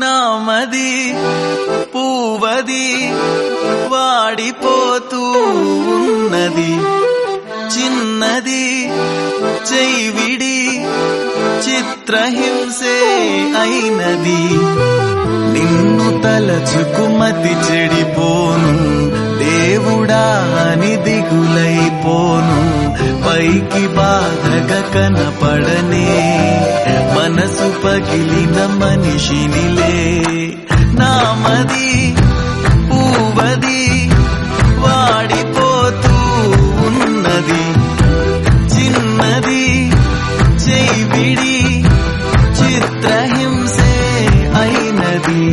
నామది పూవది వాడిపోతూ ఉన్నది చిన్నది చెయ్విడి చిత్రహింసే అయినది నిన్ను తలచుకుమతి చెడిపోను దేవుడా అని దిగులైపోను పైకి బాధగా కనపడనే మనసు పగిలిన మనిషినిలే నామది పూవది వాడిపోతూ ఉన్నది చిన్నది చెయ్విడి చిత్రహింసే అయినది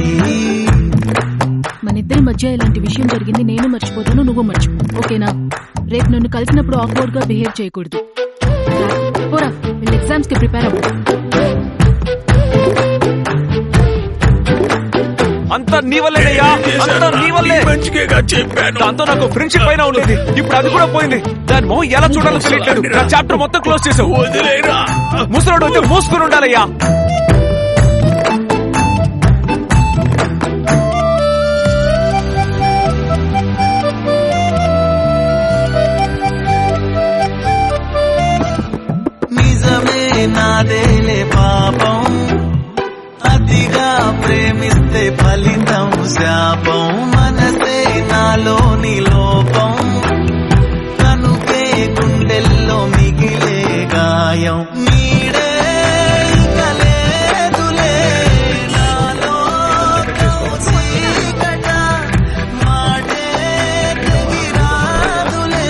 మన ఇద్దరి మధ్య ఇలాంటి విషయం జరిగింది నేను మర్చిపోతాను నువ్వు మర్చిపో ఓకేనా రేపు నన్ను కలిసినప్పుడు ఆక్వర్డ్ గా బిహేవ్ చేయకూడదు పోరా వీళ్ళు ఎగ్జామ్స్ కి ప్రిపేర్ అవ్వు అంతా నీ వల్లేనయ్యా అంతా నీ వల్లే మంచిగా చెప్పాను దాంతో నాకు ఫ్రెండ్షిప్ పైన ఉండేది ఇప్పుడు అది కూడా పోయింది దాని మొహం ఎలా చూడాలో తెలియట్లేదు నా చాప్టర్ మొత్తం క్లోజ్ చేసావు వదిలేరా ముసలోడు అయితే మూసుకుని ఉండాలయ్యా నిజమే నాదేలే పాపం అతిగా ప్రేమిస్తే ఫలితం శాపం మనసే నాలోని లోపం కనుకే గుండెల్లో మిగిలే గాయం నీడే ఇక లేదులే నాలో చీకట మాటే తెగిరాదులే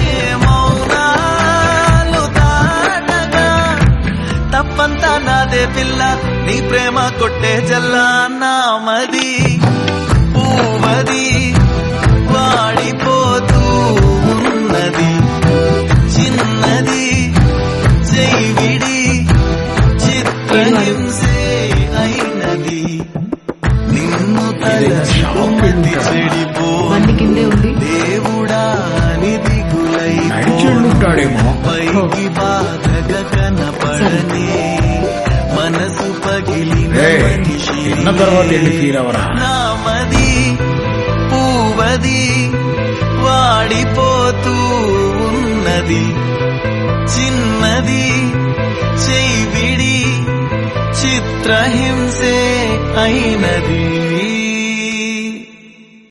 మౌనాలు దాటగా తప్పంతా నాదే పిల్ల నీ ప్రేమ కొట్టే జల్లా నామది పూవది వాడిపోతూ ఉన్నది చిన్నది చెయ్విడి చిత్రహింసే అయినది నిన్ను తలచి చెడిపో బండి కిందే ఉంది దేవుడా నిధి నడిచెళ్ళుంటాడేమో పైకి బాధగా కనపడనే మనసు పగిలిన ఏయ్, మనిషి తిన్న తర్వాత వెళ్ళి తీరవరా నామది పూవది వాడిపోతూ ఉన్నది చిన్నది చెయ్విడి చిత్రహింసే అయినది